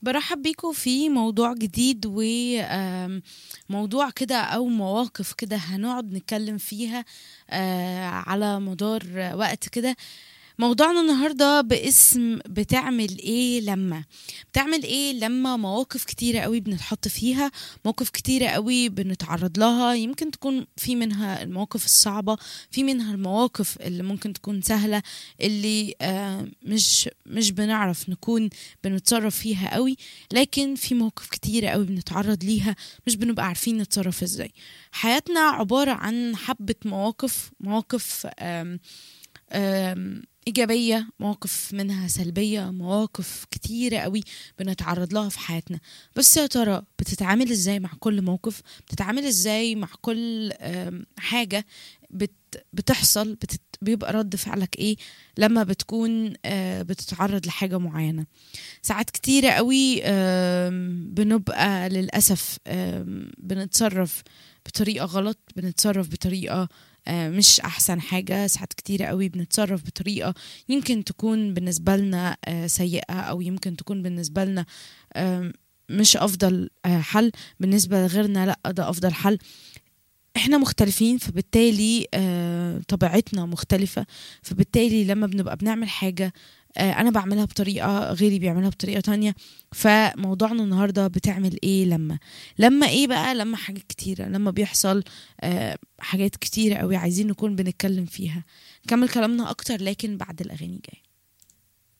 برحب بيكم في موضوع جديد وموضوع كده أو مواقف كده هنقعد نتكلم فيها آه، على مدار وقت كده موضوعنا النهارده باسم بتعمل ايه لما بتعمل ايه لما مواقف كتيرة قوي بنتحط فيها مواقف كتيرة قوي بنتعرض لها يمكن تكون في منها المواقف الصعبة في منها المواقف اللي ممكن تكون سهلة اللي آه مش مش بنعرف نكون بنتصرف فيها قوي لكن في مواقف كتيرة قوي بنتعرض ليها مش بنبقى عارفين نتصرف ازاي حياتنا عبارة عن حبة مواقف مواقف آم آم إيجابية مواقف منها سلبية مواقف كتيرة قوي بنتعرض لها في حياتنا بس يا ترى بتتعامل ازاي مع كل موقف بتتعامل ازاي مع كل آم، حاجة بت بتحصل بتت بيبقى رد فعلك ايه لما بتكون آه، بتتعرض لحاجة معينة ساعات كتيرة قوي آم، بنبقى للأسف آم، بنتصرف بطريقة غلط بنتصرف بطريقة آه، مش أحسن حاجة ساعات كتيرة قوي بنتصرف بطريقة يمكن تكون بالنسبة لنا آه، سيئة أو يمكن تكون بالنسبة لنا آم، مش أفضل آه، حل بالنسبة لغيرنا لأ ده أفضل حل احنا مختلفين فبالتالي آه، طبيعتنا مختلفة فبالتالي لما بنبقى بنعمل حاجة آه، أنا بعملها بطريقة غيري بيعملها بطريقة تانية فموضوعنا النهاردة بتعمل إيه لما لما إيه بقى لما حاجات كتيرة لما بيحصل آه، حاجات كتيرة قوي عايزين نكون بنتكلم فيها نكمل كلامنا أكتر لكن بعد الأغاني جاية